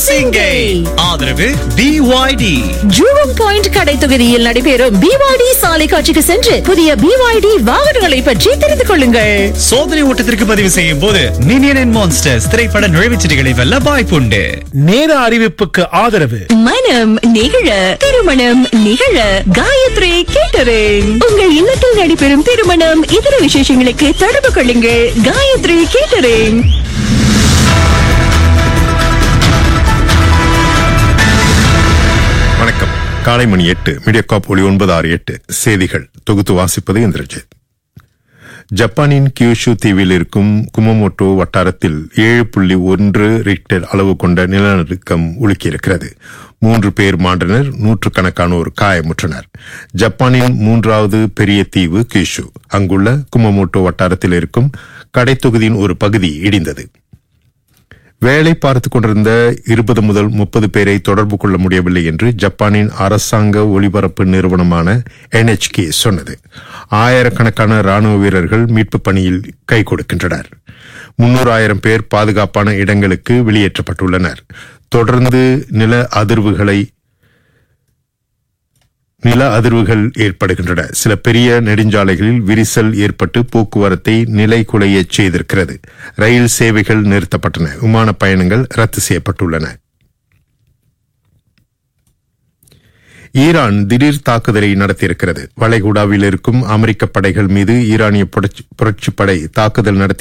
சிங்கை ஆதரவு BYD ஜூவம் point கடை தொகுதியில் நடைபெறும் பிவாடி சாலை காட்சிக்கு சென்று புதிய பிவாய்டி வாகனங்களை பற்றி தெரிந்து கொள்ளுங்கள் சோதனை ஓட்டத்திற்கு பதிவு செய்யும் போது மினியன் அண்ட் மான்ஸ்டர்ஸ் திரைப்பட நுழைவுச்சீட்டுகளை வெல்ல வாய்ப்புண்டு நேர அறிவிப்புக்கு ஆதரவு மனம் நிகழ திருமணம் நிகழ காயத்ரி கேட்டரிங் உங்கள் இல்லத்தில் நடைபெறும் திருமணம் இதர விசேஷங்களுக்கு தொடர்பு கொள்ளுங்கள் காயத்ரி கேட்டரிங் வணக்கம் காலை மணி எட்டு மீடியாகாப் ஒளி ஒன்பது ஆறு எட்டு செய்திகள் தொகுத்து வாசிப்பது இந்திரஜித் ஜப்பானின் கியூஷு தீவில் இருக்கும் குமமோட்டோ வட்டாரத்தில் ஏழு புள்ளி ஒன்று ரிக்டர் அளவு கொண்ட நிலநடுக்கம் உலுக்கியிருக்கிறது மூன்று பேர் மாண்டனர் நூற்றுக்கணக்கானோர் காயமுற்றனர் ஜப்பானின் மூன்றாவது பெரிய தீவு கியூஷு அங்குள்ள குமமோட்டோ வட்டாரத்தில் இருக்கும் கடைத்தொகுதியின் ஒரு பகுதி இடிந்தது வேலை பார்த்துக் கொண்டிருந்த இருபது முதல் முப்பது பேரை தொடர்பு கொள்ள முடியவில்லை என்று ஜப்பானின் அரசாங்க ஒலிபரப்பு நிறுவனமான என்எச்கே சொன்னது ஆயிரக்கணக்கான ராணுவ வீரர்கள் மீட்பு பணியில் கை கொடுக்கின்றனர் முன்னூறு ஆயிரம் பேர் பாதுகாப்பான இடங்களுக்கு வெளியேற்றப்பட்டுள்ளனர் தொடர்ந்து நில அதிர்வுகளை நில அதிர்வுகள் ஏற்படுகின்றன சில பெரிய நெடுஞ்சாலைகளில் விரிசல் ஏற்பட்டு போக்குவரத்தை நிலைகுலையச் செய்திருக்கிறது ரயில் சேவைகள் நிறுத்தப்பட்டன விமான பயணங்கள் ரத்து செய்யப்பட்டுள்ளன ஈரான் திடீர் தாக்குதலை நடத்தியிருக்கிறது வளைகுடாவில் இருக்கும் அமெரிக்க படைகள் மீது ஈரானிய புரட்சி- புரட்சிப்படை தாக்குதல் நடத்தி